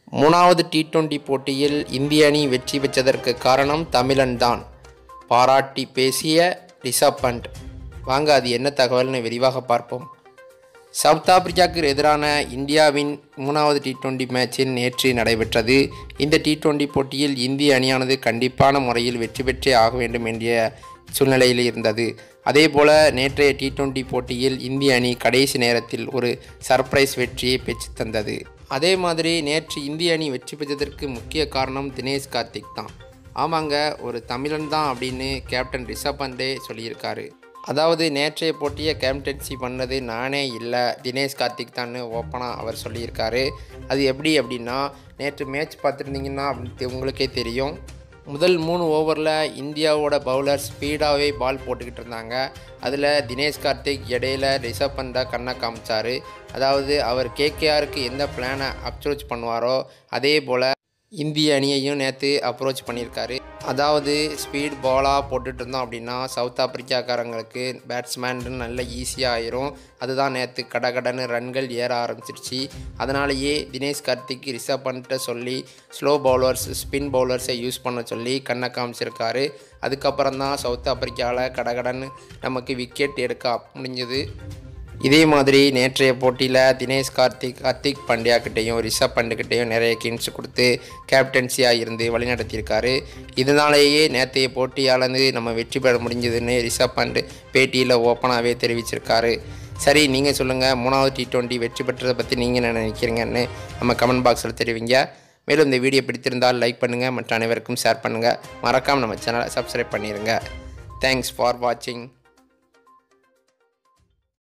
மூணாவது T twenty போட்டியில் இந்திய அணி வெற்றி பெற்றதற்கு காரணம் தமிழன் தான் பாராட்டி பேசிய ரிஷப் பண்ட் வாங்க அது என்ன தகவல்னு விரிவாக பார்ப்போம் சவுத் ஆப்பிரிக்காவுக்கு எதிரான இந்தியாவின் மூணாவது டி டுவெண்டி மேட்சில் நேற்று நடைபெற்றது இந்த டி டுவெண்டி போட்டியில் இந்திய அணியானது கண்டிப்பான முறையில் வெற்றி பெற்றே ஆக வேண்டும் என்ற சூழ்நிலையில் இருந்தது அதேபோல நேற்றைய டி டுவெண்டி போட்டியில் இந்திய அணி கடைசி நேரத்தில் ஒரு சர்ப்ரைஸ் வெற்றியை பெற்று தந்தது அதே மாதிரி நேற்று இந்திய அணி வெற்றி பெற்றதற்கு முக்கிய காரணம் தினேஷ் கார்த்திக் தான் ஆமாங்க ஒரு தமிழன் தான் அப்படின்னு கேப்டன் ரிஷப் பந்தே சொல்லியிருக்காரு அதாவது நேற்றைய போட்டியை கேப்டன்சி பண்ணது நானே இல்லை தினேஷ் கார்த்திக் தான் ஓப்பனாக அவர் சொல்லியிருக்காரு அது எப்படி அப்படின்னா நேற்று மேட்ச் பார்த்துருந்தீங்கன்னா அப்படி உங்களுக்கே தெரியும் முதல் மூணு ஓவரில் இந்தியாவோட பவுலர் ஸ்பீடாகவே பால் போட்டுக்கிட்டு இருந்தாங்க அதில் தினேஷ் கார்த்திக் இடையில ரிஷப் பண்டை கண்ணை காமிச்சார் அதாவது அவர் கேகேஆருக்கு எந்த பிளானை அப்ரோச் பண்ணுவாரோ அதே போல் இந்திய அணியையும் நேற்று அப்ரோச் பண்ணியிருக்காரு அதாவது ஸ்பீட் பாலாக போட்டுட்டு இருந்தோம் அப்படின்னா சவுத் ஆப்பிரிக்காக்காரங்களுக்கு பேட்ஸ்மேன் நல்ல ஈஸியாக ஆயிரும் அதுதான் நேற்று கடகடன்னு ரன்கள் ஏற ஆரம்பிச்சிருச்சு அதனாலேயே தினேஷ் கார்த்திக் ரிஷப் பண்ணிட்ட சொல்லி ஸ்லோ பவுலர்ஸ் ஸ்பின் பவுலர்ஸை யூஸ் பண்ண சொல்லி கண்ணை காமிச்சிருக்காரு அதுக்கப்புறம் தான் சவுத் ஆப்பிரிக்காவில் கடகடன்னு நமக்கு விக்கெட் எடுக்க முடிஞ்சது இதே மாதிரி நேற்றைய போட்டியில் தினேஷ் கார்த்திக் ஹர்திக் பாண்டியா கிட்டேயும் ரிஷப் பண்டுக்கிட்டேயும் நிறைய கின்ஸ் கொடுத்து கேப்டன்சியாக இருந்து வழிநடத்தியிருக்காரு இதனாலேயே நேற்றைய போட்டியானது நம்ம வெற்றி பெற முடிஞ்சதுன்னு ரிஷப் பண்ட் பேட்டியில் ஓப்பனாகவே தெரிவிச்சிருக்காரு சரி நீங்கள் சொல்லுங்கள் மூணாவது டி டுவெண்ட்டி வெற்றி பெற்றதை பற்றி நீங்கள் என்ன நினைக்கிறீங்கன்னு நம்ம கமெண்ட் பாக்ஸில் தெரிவிங்க மேலும் இந்த வீடியோ பிடித்திருந்தால் லைக் பண்ணுங்கள் மற்ற அனைவருக்கும் ஷேர் பண்ணுங்கள் மறக்காமல் நம்ம சேனலை சப்ஸ்கிரைப் பண்ணிடுங்க தேங்க்ஸ் ஃபார் வாட்சிங்